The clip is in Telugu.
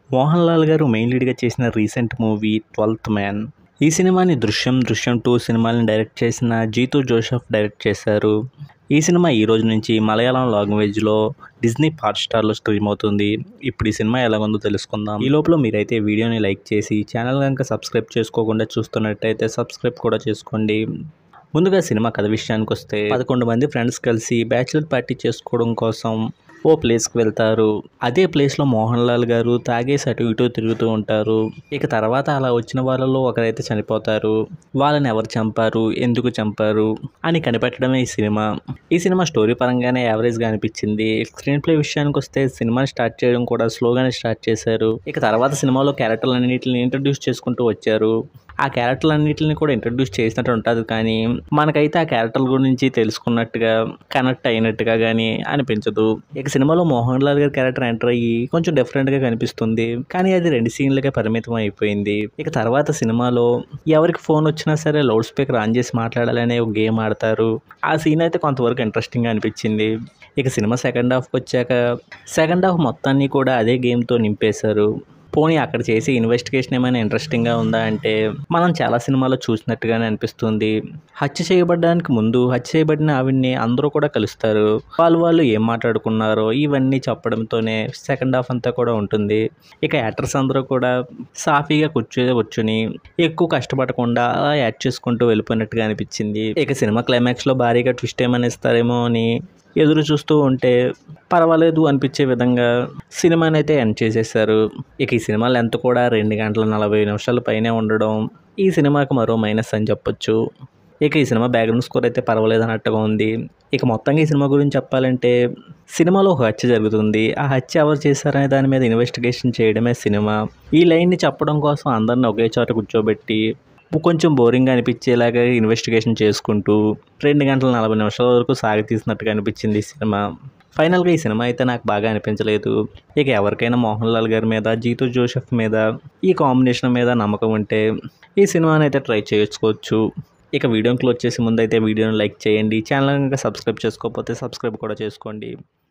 మోహన్ లాల్ గారు మెయిన్ లీడ్గా చేసిన రీసెంట్ మూవీ ట్వెల్త్ మ్యాన్ ఈ సినిమాని దృశ్యం దృశ్యం టూ సినిమాలను డైరెక్ట్ చేసిన జీతూ జోసెఫ్ డైరెక్ట్ చేశారు ఈ సినిమా ఈ రోజు నుంచి మలయాళం లాంగ్వేజ్లో డిజ్నీ హాట్ స్టార్లో స్ట్రీమ్ అవుతుంది ఇప్పుడు ఈ సినిమా ఎలాగుందో తెలుసుకుందాం ఈ లోపల మీరైతే వీడియోని లైక్ చేసి ఛానల్ కనుక సబ్స్క్రైబ్ చేసుకోకుండా చూస్తున్నట్టయితే సబ్స్క్రైబ్ కూడా చేసుకోండి ముందుగా సినిమా కథ విషయానికి వస్తే పదకొండు మంది ఫ్రెండ్స్ కలిసి బ్యాచిలర్ పార్టీ చేసుకోవడం కోసం ఓ ప్లేస్కి వెళ్తారు అదే ప్లేస్లో మోహన్ లాల్ గారు తాగేసి అటు ఇటు తిరుగుతూ ఉంటారు ఇక తర్వాత అలా వచ్చిన వాళ్ళలో ఒకరైతే చనిపోతారు వాళ్ళని ఎవరు చంపారు ఎందుకు చంపారు అని కనిపెట్టడమే ఈ సినిమా ఈ సినిమా స్టోరీ పరంగానే యావరేజ్గా అనిపించింది స్క్రీన్ ప్లే విషయానికి వస్తే సినిమాని స్టార్ట్ చేయడం కూడా స్లోగానే స్టార్ట్ చేశారు ఇక తర్వాత సినిమాలో క్యారెక్టర్లన్నింటిని ఇంట్రడ్యూస్ చేసుకుంటూ వచ్చారు ఆ క్యారెక్టర్లన్నింటిని కూడా ఇంట్రడ్యూస్ చేసినట్టు ఉంటుంది కానీ మనకైతే ఆ క్యారెక్టర్ గురించి తెలుసుకున్నట్టుగా కనెక్ట్ అయినట్టుగా కానీ అనిపించదు ఇక సినిమాలో మోహన్ లాల్ గారి క్యారెక్టర్ ఎంటర్ అయ్యి కొంచెం డిఫరెంట్గా కనిపిస్తుంది కానీ అది రెండు సీన్లకే పరిమితం అయిపోయింది ఇక తర్వాత సినిమాలో ఎవరికి ఫోన్ వచ్చినా సరే లౌడ్ స్పీకర్ ఆన్ చేసి మాట్లాడాలనే ఒక గేమ్ ఆడతారు ఆ సీన్ అయితే కొంతవరకు ఇంట్రెస్టింగ్గా అనిపించింది ఇక సినిమా సెకండ్ హాఫ్కి వచ్చాక సెకండ్ హాఫ్ మొత్తాన్ని కూడా అదే గేమ్తో నింపేశారు పోనీ అక్కడ చేసే ఇన్వెస్టిగేషన్ ఏమైనా ఇంట్రెస్టింగ్గా ఉందా అంటే మనం చాలా సినిమాలో చూసినట్టుగానే అనిపిస్తుంది హత్య చేయబడడానికి ముందు హత్య చేయబడిన ఆవిడ్ని అందరూ కూడా కలుస్తారు వాళ్ళు వాళ్ళు ఏం మాట్లాడుకున్నారో ఇవన్నీ చెప్పడంతోనే సెకండ్ హాఫ్ అంతా కూడా ఉంటుంది ఇక యాక్టర్స్ అందరూ కూడా సాఫీగా కూర్చో కూర్చుని ఎక్కువ కష్టపడకుండా అలా యాడ్ చేసుకుంటూ వెళ్ళిపోయినట్టుగా అనిపించింది ఇక సినిమా క్లైమాక్స్లో భారీగా ట్విస్ట్ ఏమైనా ఇస్తారేమో అని ఎదురు చూస్తూ ఉంటే పర్వాలేదు అనిపించే విధంగా సినిమాని అయితే ఎండ్ చేసేసారు ఇక ఈ సినిమా లెంత్ కూడా రెండు గంటల నలభై నిమిషాల పైనే ఉండడం ఈ సినిమాకి మరో మైనస్ అని చెప్పొచ్చు ఇక ఈ సినిమా బ్యాక్గ్రౌండ్ స్కోర్ అయితే పర్వాలేదు అన్నట్టుగా ఉంది ఇక మొత్తంగా ఈ సినిమా గురించి చెప్పాలంటే సినిమాలో ఒక హత్య జరుగుతుంది ఆ హత్య ఎవరు చేశారనే దాని మీద ఇన్వెస్టిగేషన్ చేయడమే సినిమా ఈ లైన్ని చెప్పడం కోసం అందరిని ఒకే చోట కూర్చోబెట్టి కొంచెం బోరింగ్ అనిపించేలాగా ఇన్వెస్టిగేషన్ చేసుకుంటూ రెండు గంటల నలభై నిమిషాల వరకు సాగి తీసినట్టుగా అనిపించింది ఈ సినిమా ఫైనల్గా ఈ సినిమా అయితే నాకు బాగా అనిపించలేదు ఇక ఎవరికైనా మోహన్ లాల్ గారి మీద జీతూ జోసెఫ్ మీద ఈ కాంబినేషన్ మీద నమ్మకం ఉంటే ఈ సినిమాని అయితే ట్రై చేసుకోవచ్చు ఇక వీడియోని క్లోజ్ చేసే ముందు అయితే వీడియోని లైక్ చేయండి ఛానల్ కనుక సబ్స్క్రైబ్ చేసుకోకపోతే సబ్స్క్రైబ్ కూడా చేసుకోండి